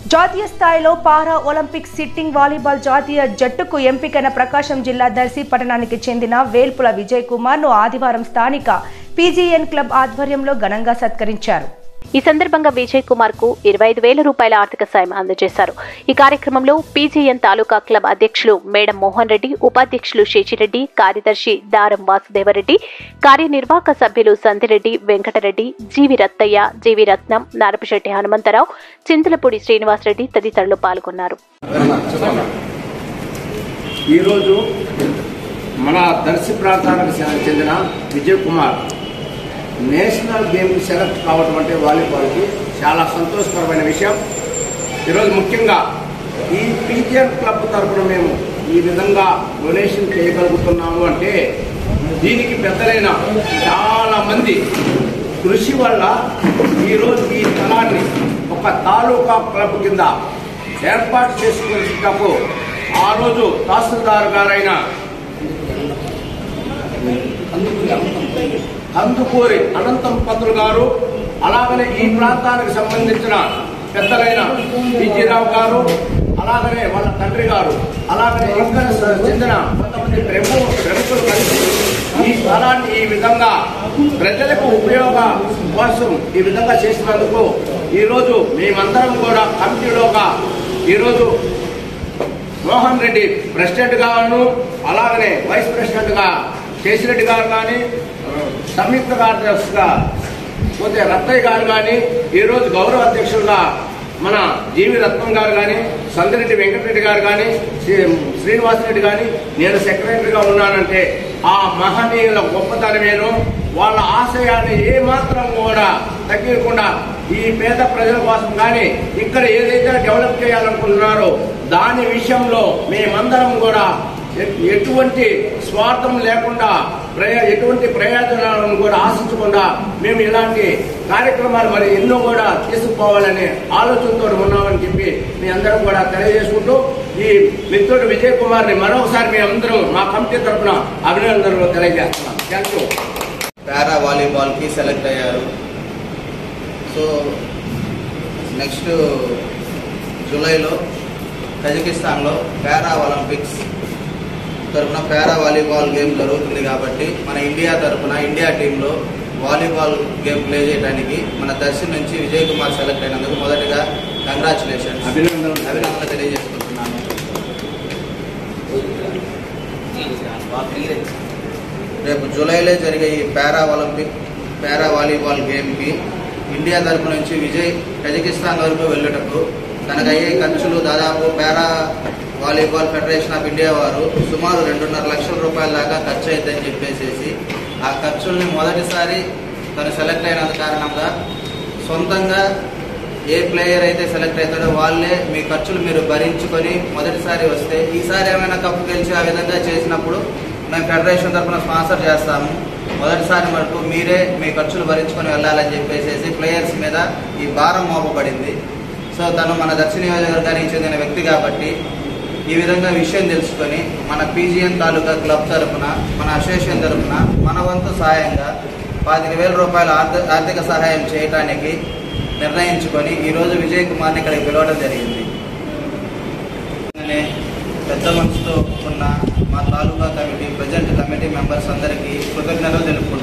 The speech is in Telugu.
జాతీయ స్థాయిలో పారా ఒలింపిక్ సిట్టింగ్ వాలీబాల్ జాతీయ జట్టుకు ఎంపికైన ప్రకాశం జిల్లా దర్శి పట్టణానికి చెందిన వేల్పుల విజయ్ కుమార్ ను ఆదివారం స్థానిక పీజీఎన్ క్లబ్ ఆధ్వర్యంలో ఘనంగా సత్కరించారు ఈ సందర్భంగా విజయ్ కుమార్ కు ఇరవై ఐదు వేల రూపాయల ఆర్థిక సాయం అందజేశారు ఈ కార్యక్రమంలో పీజీఎన్ తాలూకా క్లబ్ అధ్యక్షులు మేడం మోహన్ రెడ్డి ఉపాధ్యక్షులు శేషిరెడ్డి కార్యదర్శి దారం వాసుదేవరెడ్డి కార్యనిర్వాహక సభ్యులు సంతిరెడ్డి వెంకటరెడ్డి జీవి రత్తయ్య జీవి రత్నం నారపశెట్టి హనుమంతరావు చింతలపూడి శ్రీనివాసరెడ్డి తదితరులు పాల్గొన్నారు ఈరోజు మన దర్శి ప్రాంతానికి చెందిన Vijay Kumar national game select కావటం అంటే వాలీబాల్కి చాలా సంతోషకరమైన విషయం ఈరోజు ముఖ్యంగా ఈ పీజిఎన్ క్లబ్ తరఫున మేము ఈ విధంగా డొనేషన్ చేయగలుగుతున్నాము అంటే దీనికి పెద్దలైన చాలా మంది కృషి వల్ల ఈరోజు ఈ స్థలాన్ని ఒక తాలూకా క్లబ్ కింద ఏర్పాటు చేసుకునేటప్పుడు ఆ రోజు తహసీల్దార్ గారైన కందుకూరి అనంతం పంతులు గారు అలాగనే ఈ ప్రాంతానికి సంబంధించిన పెద్దలైన విజయరావు గారు అలాగనే వాళ్ళ తండ్రి గారు అలాగనే ఇక్కడ చెందిన కొంతమంది ప్రముఖ ప్రముఖులు కలిసి ఈ స్థలాన్ని ఈ విధంగా ప్రజలకు ఉపయోగ కోసం ఈ విధంగా చేసినందుకు ఈరోజు మేమందరం కూడా కమిటీలోగా ఈరోజు మోహన్ రెడ్డి ప్రెసిడెంట్ గాను అలాగనే వైస్ ప్రెసిడెంట్ గా కేసిరెడ్డి గారు కానీ సంయుక్త కార్యదర్శిగా పోతే రత్తయ్య గారు కానీ ఈరోజు గౌరవ అధ్యక్షులుగా మన జీవి రత్నం గారు కానీ సందిరెడ్డి వెంకటరెడ్డి గారు కానీ శ్రీనివాసరెడ్డి కానీ నేను సెక్రటరీగా ఉన్నానంటే ఆ మహనీయుల గొప్పతనమేను వాళ్ళ ఆశయాన్ని ఏమాత్రం కూడా తగ్గకుండా ఈ పేద ప్రజల కోసం కానీ ఇక్కడ ఏదైతే డెవలప్ చేయాలనుకుంటున్నారో దాని విషయంలో మేమందరం కూడా ఎ- ఎటువంటి స్వార్థం లేకుండా ప్రయా ఎటువంటి ప్రయోజనాలను కూడా ఆశించకుండా మేము ఇలాంటి కార్యక్రమాలు మరి ఎన్నో కూడా తీసుకుపోవాలనే ఆలోచనతో ఉన్నామని చెప్పి మీ అందరం కూడా తెలియజేసుకుంటూ ఈ మిత్రుడు విజయ్ కుమార్ ని మరొకసారి మీ అందరం మా కమిటీ తరఫున అభినందనలు తెలియజేస్తున్నాం థ్యాంక్ యూ పారా వాలీబాల్కి సెలెక్ట్ అయ్యారు సో నెక్స్ట్ జూలైలో కజకిస్తాన్లో పారా ఒలింపిక్స్ తరఫున పారా వాలీబాల్ గేమ్ జరుగుతుంది కాబట్టి మన ఇండియా తరఫున ఇండియా టీంలో వాలీబాల్ గేమ్ ప్లే చేయడానికి మన దర్శి నుంచి విజయ్ కుమార్ సెలెక్ట్ అయినందుకు మొదటగా కంగ్రాచులేషన్స్ అభినందనలు. అభినందనలు తెలియజేసుకుంటున్నాను రేపు జూలైలో జరిగే ఈ పారా ఒలింపిక్ పారా వాలీబాల్ గేమ్కి ఇండియా తరపు నుంచి విజయ్ కజకిస్తాన్ వరకు వెళ్ళుటకు తనకయ్యే ఖర్చులు దాదాపు para volleyball federation of India వారు సుమారు రెండున్నర లక్షల రూపాయల దాకా ఖర్చు అవుతుందని చెప్పేసి ఆ ఖర్చుల్ని మొదటిసారి తను సెలెక్ట్ అయిన కారణంగా సొంతంగా ఏ ప్లేయర్ అయితే సెలెక్ట్ అవుతాడో వాళ్ళే మీ ఖర్చులు మీరు భరించుకొని మొదటిసారి వస్తే ఈసారి ఏమైనా కప్పు గెలిచి ఆ విధంగా చేసినప్పుడు మేము ఫెడరేషన్ తరఫున స్పాన్సర్ చేస్తాము మొదటిసారి వరకు మీరే మీ ఖర్చులు భరించుకొని వెళ్ళాలని చెప్పేసి ప్లేయర్స్ మీద ఈ భారం మోపబడింది సో తను మన దక్షిణ నియోజకవర్గానికి చెందిన వ్యక్తి కాబట్టి ఈ విధంగా విషయం తెలుసుకొని మన పీజీఎన్ తాలూకా క్లబ్ తరఫున మన అసోసియేషన్ తరఫున మన వంతు సహాయంగా పాతిక వేల రూపాయల ఆర్థ- ఆర్థిక సహాయం చేయడానికి నిర్ణయించుకొని ఈరోజు విజయ్ కుమార్ని ఇక్కడికి పిలవడం జరిగింది అలానే పెద్ద మనసుతో ఉన్న మా taluka committee present committee members అందరికీ కృతజ్ఞతలు తెలుపుకుంటున్నాను